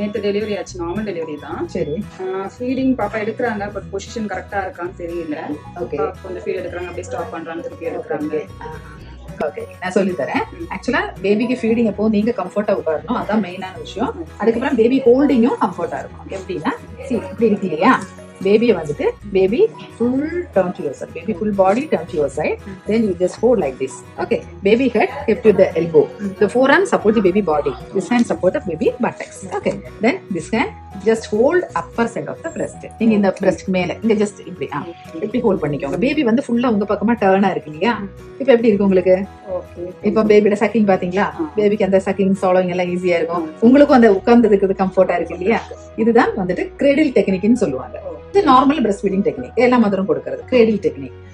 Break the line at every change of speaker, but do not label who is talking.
நேத்து டெலிவரி ஆச்சு normal delivery தான்
சரி
ஃபீடிங் பாப்பா எடுக்கிறாங்க பட் பொசிஷன் கரெக்டா இருக்கான்னு தெரியல
ஓகே
பாப்பா கொஞ்சம் ஃபீட் எடுக்கிறாங்க அப்படியே ஸ்டாப் பண்றாங்க திருப்பி எடுக்கிறாங்க
ஓகே நான் சொல்லி தரேன் ஆக்சுவலா பேபிக்கு ஃபீடிங் அப்போ நீங்க கம்ஃபர்ட்டா உட்காரணும் அதான் மெயினான விஷயம் அதுக்கப்புறம் பேபி ஹோல்டிங்கும் கம்ஃபர்ட்டா இருக்கும் எப்படின்னா see இப்படி இருக்கு இல்லையா பேபியை வந்துட்டு baby full turn to your side baby full body turn to your side then you just hold like this okay baby head hip to the elbow the fore hand support the baby body this hand support the baby buttocks okay then this hand just hold upper side of the breast நீங்க இந்த breast மேல இங்க just இப்படி ஆ இப்படி hold பண்ணிக்கோங்க baby வந்து ஃபுல்லா உங்க பக்கமா டர்னா இருக்கு இல்லையா இப்போ எப்படி இருக்கு உங்களுக்கு
ஓகே
இப்போ பேபியோட சக்கிங் பாத்தீங்களா பேபிக்கு அந்த சக்கிங் சாலோவிங் எல்லாம் ஈஸியா இருக்கும் உங்களுக்கும் அந்த உட்கார்ந்து இருக்கிறது கம்ஃபர்ட்டா இருக்கு இல்லையா இதுதான் வந்துட்டு கிரேடில் டெக்னிக்னு சொல்லுவாங்க இது நார்மல் பிரஸ்ட் ஃபீடிங் டெக்னிக் எல்லா மதரும் கொடுக்கறது கிரேடில் டெக்னிக்